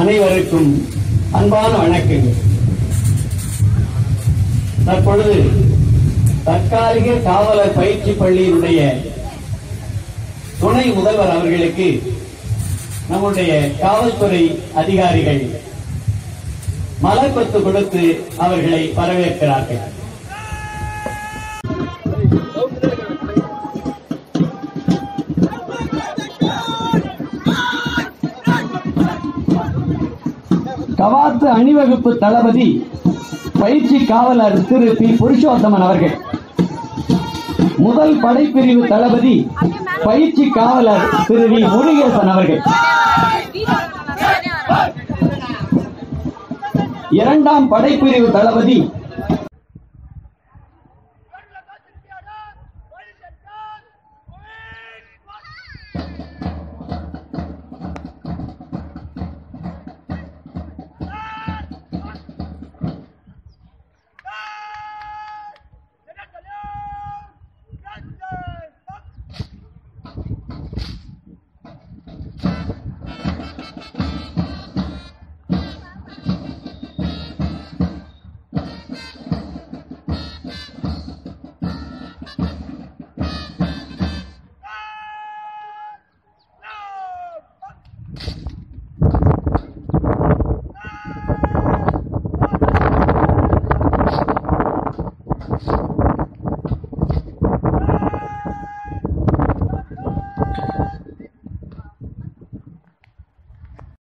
அனைவருக்கும் அன்பான வணக்கங்கள் தற்பொழுது தற்காலிக காவலர் பயிற்சி பள்ளியினுடைய துணை முதல்வர் அவர்களுக்கு நம்முடைய காவல்துறை அதிகாரிகள் மலர்கொத்து கொடுத்து அவர்களை வரவேற்கிறார்கள் கவாத்து அணிவகுப்பு தளபதி பயிற்சி காவலர் திரு பி புருஷோத்தமன் அவர்கள் முதல் படைப்பிரிவு தளபதி பயிற்சி காவலர் திரு வி முருகேசன் அவர்கள் இரண்டாம் படைப்பிரிவு தளபதி